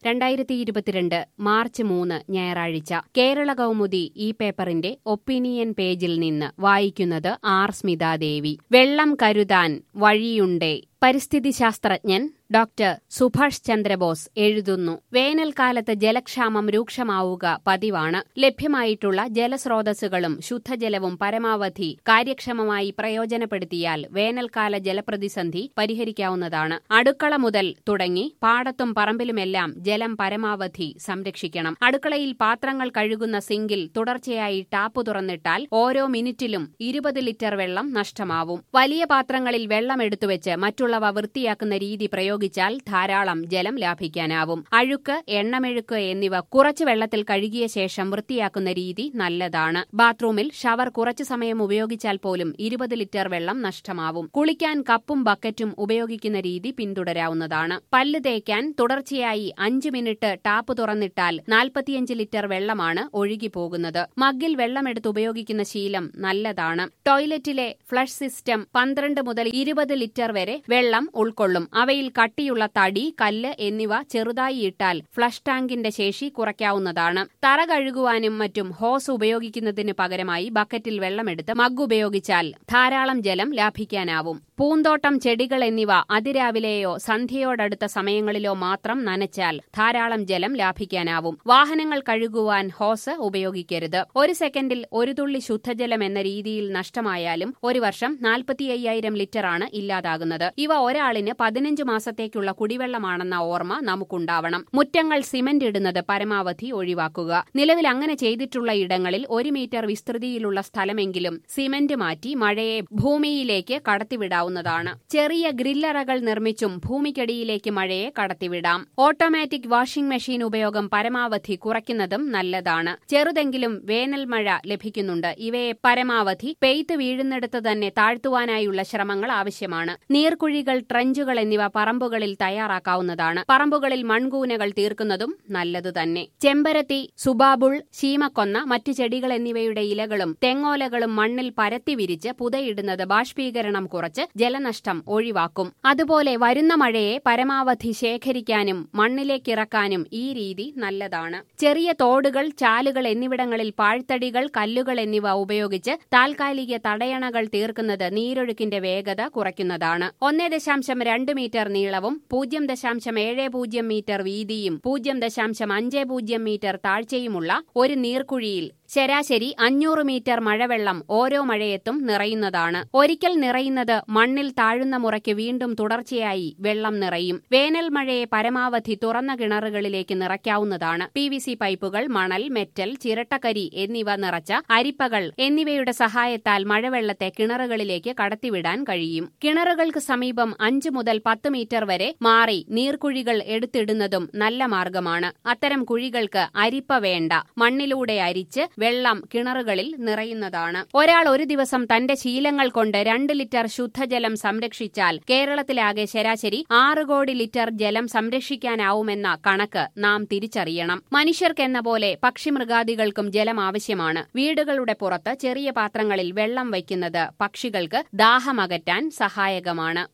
രണ്ടായിരത്തി ഇരുപത്തിരണ്ട് മാർച്ച് മൂന്ന് ഞായറാഴ്ച കേരള കൗമുദി ഈ പേപ്പറിന്റെ ഒപ്പീനിയൻ പേജിൽ നിന്ന് വായിക്കുന്നത് ആർ സ്മിതാദേവി വെള്ളം കരുതാൻ വഴിയുണ്ടേ പരിസ്ഥിതി ശാസ്ത്രജ്ഞൻ ഡോക്ടർ സുഭാഷ് ചന്ദ്രബോസ് എഴുതുന്നു വേനൽക്കാലത്ത് ജലക്ഷാമം രൂക്ഷമാവുക പതിവാണ് ലഭ്യമായിട്ടുള്ള ജലസ്രോതസ്സുകളും ശുദ്ധജലവും പരമാവധി കാര്യക്ഷമമായി പ്രയോജനപ്പെടുത്തിയാൽ വേനൽക്കാല ജലപ്രതിസന്ധി പരിഹരിക്കാവുന്നതാണ് അടുക്കള മുതൽ തുടങ്ങി പാടത്തും പറമ്പിലുമെല്ലാം ജലം പരമാവധി സംരക്ഷിക്കണം അടുക്കളയിൽ പാത്രങ്ങൾ കഴുകുന്ന സിങ്കിൽ തുടർച്ചയായി ടാപ്പ് തുറന്നിട്ടാൽ ഓരോ മിനിറ്റിലും ഇരുപത് ലിറ്റർ വെള്ളം നഷ്ടമാവും വലിയ പാത്രങ്ങളിൽ വെള്ളം എടുത്തുവെച്ച് മറ്റുള്ളവ വൃത്തിയാക്കുന്ന രീതി പ്രയോഗിച്ചാൽ ധാരാളം ജലം ലാഭിക്കാനാവും അഴുക്ക് എണ്ണമെഴുക്ക് എന്നിവ കുറച്ച് വെള്ളത്തിൽ കഴുകിയ ശേഷം വൃത്തിയാക്കുന്ന രീതി നല്ലതാണ് ബാത്റൂമിൽ ഷവർ കുറച്ചു സമയം ഉപയോഗിച്ചാൽ പോലും ഇരുപത് ലിറ്റർ വെള്ളം നഷ്ടമാവും കുളിക്കാൻ കപ്പും ബക്കറ്റും ഉപയോഗിക്കുന്ന രീതി പിന്തുടരാവുന്നതാണ് പല്ല് തേക്കാൻ തുടർച്ചയായി അഞ്ച് മിനിറ്റ് ടാപ്പ് തുറന്നിട്ടാൽ നാൽപ്പത്തിയഞ്ച് ലിറ്റർ വെള്ളമാണ് ഒഴുകിപ്പോകുന്നത് മഗ്ഗിൽ വെള്ളമെടുത്ത് ഉപയോഗിക്കുന്ന ശീലം നല്ലതാണ് ടോയ്ലറ്റിലെ ഫ്ലഷ് സിസ്റ്റം പന്ത്രണ്ട് മുതൽ ഇരുപത് ലിറ്റർ വരെ വെള്ളം ഉൾക്കൊള്ളും അവയിൽ കട്ടിയുള്ള തടി കല്ല് എന്നിവ ചെറുതായി ഇട്ടാൽ ഫ്ലഷ് ടാങ്കിന്റെ ശേഷി കുറയ്ക്കാവുന്നതാണ് തറ കഴുകുവാനും മറ്റും ഹോസ് ഉപയോഗിക്കുന്നതിന് പകരമായി ബക്കറ്റിൽ വെള്ളമെടുത്ത് മഗ് ഉപയോഗിച്ചാൽ ധാരാളം ജലം ലാഭിക്കാനാവും പൂന്തോട്ടം ചെടികൾ എന്നിവ അതിരാവിലെയോ സന്ധ്യയോടടുത്ത സമയങ്ങളിലോ മാത്രം നനച്ചാൽ ധാരാളം ജലം ലാഭിക്കാനാവും വാഹനങ്ങൾ കഴുകുവാൻ ഹോസ് ഉപയോഗിക്കരുത് ഒരു സെക്കൻഡിൽ ഒരു തുള്ളി ശുദ്ധജലം എന്ന രീതിയിൽ നഷ്ടമായാലും ഒരു വർഷം നാൽപ്പത്തി അയ്യായിരം ലിറ്ററാണ് ഇല്ലാതാകുന്നത് ഇവ ഒരാളിന് പതിനഞ്ച് മാസത്തേക്കുള്ള കുടിവെള്ളമാണെന്ന ഓർമ്മ നമുക്കുണ്ടാവണം മുറ്റങ്ങൾ സിമന്റ് ഇടുന്നത് പരമാവധി ഒഴിവാക്കുക നിലവിൽ അങ്ങനെ ചെയ്തിട്ടുള്ള ഇടങ്ങളിൽ ഒരു മീറ്റർ വിസ്തൃതിയിലുള്ള സ്ഥലമെങ്കിലും സിമന്റ് മാറ്റി മഴയെ ഭൂമിയിലേക്ക് കടത്തിവിടാവുന്നതാണ് ചെറിയ ഗ്രില്ലറകൾ നിർമ്മിച്ചും ഭൂമിക്കടിയിലേക്ക് മഴയെ കടത്തിവിടാം ഓട്ടോമാറ്റിക് വാഷിംഗ് മെഷീൻ ഉപയോഗം പരമാവധി കുറയ്ക്കുന്നതും നല്ലതാണ് ചെറുതെങ്കിലും വേനൽ മഴ ലഭിക്കുന്നുണ്ട് ഇവയെ പരമാവധി പെയ്ത്ത് വീഴുന്നിടത്ത് തന്നെ താഴ്ത്തുവാനായുള്ള ശ്രമങ്ങൾ ആവശ്യമാണ് നീർക്കുഴികൾ ട്രഞ്ചുകൾ എന്നിവ പറമ്പുകളിൽ തയ്യാറാക്കാവുന്നതാണ് പറമ്പുകളിൽ മൺകൂനകൾ തീർക്കുന്നതും നല്ലതു തന്നെ ചെമ്പരത്തി സുബാബുൾ ശീമക്കൊന്ന മറ്റു ചെടികൾ എന്നിവയുടെ ഇലകളും തെങ്ങോലകളും മണ്ണിൽ പരത്തി വിരിച്ച് പുതയിടുന്നത് ബാഷ്പീകരണം കുറച്ച് ജലനഷ്ടം ഒഴിവാക്കും അതുപോലെ വരുന്ന മഴയെ പരമാവധി ശേഖരിക്കാനും മണ്ണിലേക്കിറക്കാനും ഈ രീതി നല്ലതാണ് ചെറിയ തോടുകൾ ചാലുകൾ എന്നിവിടങ്ങളിൽ പാഴ്ത്തടികൾ കല്ലുകൾ എന്നിവ ഉപയോഗിച്ച് താൽക്കാലിക തടയണകൾ തീർക്കുന്നത് നീരൊഴുക്കിന്റെ വേഗത കുറയ്ക്കുന്നതാണ് ഒന്നേ ദശാംശം രണ്ട് മീറ്റർ നീളവും പൂജ്യം ദശാംശം ഏഴ് പൂജ്യം മീറ്റർ വീതിയും പൂജ്യം ദശാംശം അഞ്ച് പൂജ്യം മീറ്റർ താഴ്ചയുമുള്ള ഒരു നീർക്കുഴിയിൽ ശരാശരി അഞ്ഞൂറ് മീറ്റർ മഴവെള്ളം ഓരോ മഴയത്തും നിറയുന്നതാണ് ഒരിക്കൽ നിറയുന്നത് മണ്ണിൽ താഴുന്ന മുറയ്ക്ക് വീണ്ടും തുടർച്ചയായി വെള്ളം നിറയും വേനൽ മഴയെ പരമാവധി തുറന്ന കിണറുകളിലേക്ക് നിറയ്ക്കാവുന്നതാണ് പി വി സി പൈപ്പുകൾ മണൽ മെറ്റൽ ചിരട്ടക്കരി എന്നിവ നിറച്ച അരിപ്പകൾ എന്നിവയുടെ സഹായത്താൽ മഴവെള്ളത്തെ കിണറുകളിലേക്ക് കടത്തിവിടാൻ കഴിയും കിണറുകൾക്ക് സമീപം അഞ്ച് മുതൽ പത്ത് മീറ്റർ വരെ മാറി നീർക്കുഴികൾ എടുത്തിടുന്നതും നല്ല മാർഗമാണ് അത്തരം കുഴികൾക്ക് അരിപ്പ വേണ്ട മണ്ണിലൂടെ അരിച്ച് വെള്ളം കിണറുകളിൽ നിറയുന്നതാണ് ഒരാൾ ഒരു ദിവസം തന്റെ ശീലങ്ങൾ കൊണ്ട് രണ്ട് ലിറ്റർ ശുദ്ധജലം സംരക്ഷിച്ചാൽ കേരളത്തിലാകെ ശരാശരി ആറ് കോടി ലിറ്റർ ജലം സംരക്ഷിക്കാനാവുമെന്ന കണക്ക് നാം തിരിച്ചറിയണം മനുഷ്യർക്കെന്ന പോലെ പക്ഷിമൃഗാദികൾക്കും ജലം ആവശ്യമാണ് വീടുകളുടെ പുറത്ത് ചെറിയ പാത്രങ്ങളിൽ വെള്ളം വയ്ക്കുന്നത് പക്ഷികൾക്ക് ദാഹമകറ്റാൻ സഹായകമാണ്